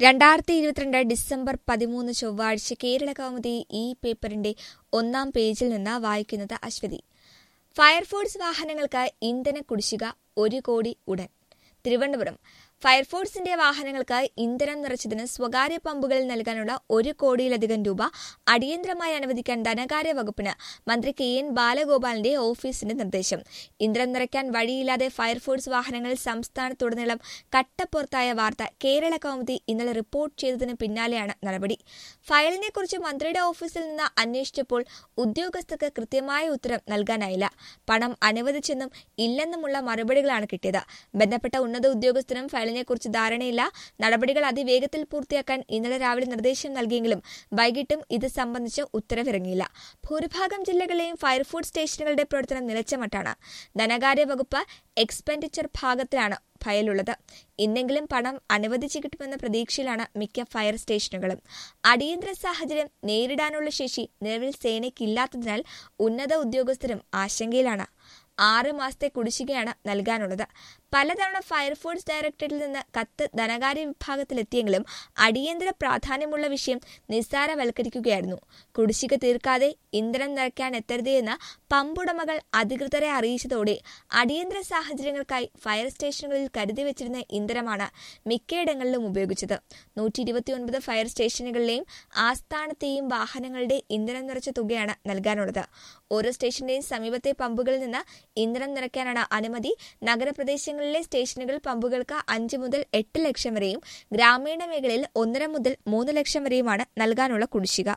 രണ്ടായിരത്തി ഇരുപത്തിരണ്ട് ഡിസംബർ പതിമൂന്ന് ചൊവ്വാഴ്ച കേരള കൗമുദി ഈ പേപ്പറിന്റെ ഒന്നാം പേജിൽ നിന്ന് വായിക്കുന്നത് അശ്വതി ഫയർഫോഴ്സ് വാഹനങ്ങൾക്ക് ഇന്ധന കുടിശ്ശിക ഒരു കോടി ഉടൻ തിരുവനന്തപുരം ഫയർഫോഴ്സിന്റെ വാഹനങ്ങൾക്ക് ഇന്ധനം നിറച്ചതിന് സ്വകാര്യ പമ്പുകളിൽ നൽകാനുള്ള ഒരു കോടിയിലധികം രൂപ അടിയന്തരമായി അനുവദിക്കാൻ ധനകാര്യ വകുപ്പിന് മന്ത്രി കെ എൻ ബാലഗോപാലിന്റെ ഓഫീസിന്റെ നിർദ്ദേശം ഇന്ധനം നിറയ്ക്കാൻ വഴിയില്ലാതെ ഫയർഫോഴ്സ് വാഹനങ്ങൾ സംസ്ഥാനത്തുടനീളം കട്ടപ്പുറത്തായ വാർത്ത കേരള കൗമുദി ഇന്നലെ റിപ്പോർട്ട് ചെയ്തതിന് പിന്നാലെയാണ് നടപടി ഫയലിനെക്കുറിച്ച് മന്ത്രിയുടെ ഓഫീസിൽ നിന്ന് അന്വേഷിച്ചപ്പോൾ ഉദ്യോഗസ്ഥർക്ക് കൃത്യമായ ഉത്തരം നൽകാനായില്ല പണം അനുവദിച്ചെന്നും ഇല്ലെന്നുമുള്ള മറുപടികളാണ് കിട്ടിയത് ബന്ധപ്പെട്ട ഉന്നത ഉദ്യോഗസ്ഥനും ഫയലിനെക്കുറിച്ച് ധാരണയില്ല നടപടികൾ അതിവേഗത്തിൽ പൂർത്തിയാക്കാൻ ഇന്നലെ രാവിലെ നിർദ്ദേശം നൽകിയെങ്കിലും വൈകിട്ടും ഇത് സംബന്ധിച്ച് ഉത്തരവിറങ്ങിയില്ല ഭൂരിഭാഗം ജില്ലകളിലെയും ഫയർഫോഴ്സ് സ്റ്റേഷനുകളുടെ പ്രവർത്തനം നിലച്ച മട്ടാണ് ധനകാര്യ വകുപ്പ് എക്സ്പെൻഡിച്ചർ ഭാഗത്തിലാണ് ഫയലുള്ളത് ഇന്നെങ്കിലും പണം അനുവദിച്ചു കിട്ടുമെന്ന പ്രതീക്ഷയിലാണ് മിക്ക ഫയർ സ്റ്റേഷനുകളും അടിയന്തര സാഹചര്യം നേരിടാനുള്ള ശേഷി നിലവിൽ സേനയ്ക്കില്ലാത്തതിനാൽ ഉന്നത ഉദ്യോഗസ്ഥരും ആശങ്കയിലാണ് ആറ് മാസത്തെ കുടിശ്ശികയാണ് നൽകാനുള്ളത് പലതവണ ഫയർഫോഴ്സ് ഡയറക്ടറേറ്റിൽ നിന്ന് കത്ത് ധനകാര്യ വിഭാഗത്തിലെത്തിയെങ്കിലും അടിയന്തര പ്രാധാന്യമുള്ള വിഷയം നിസ്സാരവൽക്കരിക്കുകയായിരുന്നു കുടിശ്ശിക തീർക്കാതെ ഇന്ധനം നിറയ്ക്കാൻ എത്തരുതേ എന്ന് പമ്പുടമകൾ അധികൃതരെ അറിയിച്ചതോടെ അടിയന്തര സാഹചര്യങ്ങൾക്കായി ഫയർ സ്റ്റേഷനുകളിൽ കരുതി വെച്ചിരുന്ന ഇന്ധനമാണ് മിക്കയിടങ്ങളിലും ഉപയോഗിച്ചത് നൂറ്റി ഇരുപത്തിയൊൻപത് ഫയർ സ്റ്റേഷനുകളിലെയും ആസ്ഥാനത്തെയും വാഹനങ്ങളുടെ ഇന്ധനം നിറച്ച തുകയാണ് നൽകാനുള്ളത് ഓരോ സ്റ്റേഷന്റെയും സമീപത്തെ പമ്പുകളിൽ നിന്ന് ഇന്ധനം നിറയ്ക്കാനാണ് അനുമതി നഗരപ്രദേശങ്ങളിലെ സ്റ്റേഷനുകൾ പമ്പുകൾക്ക് അഞ്ച് മുതൽ എട്ട് ലക്ഷം വരെയും ഗ്രാമീണ മേഖലയിൽ ഒന്നര മുതൽ മൂന്ന് ലക്ഷം വരെയുമാണ് നൽകാനുള്ള കുടിശ്ശിക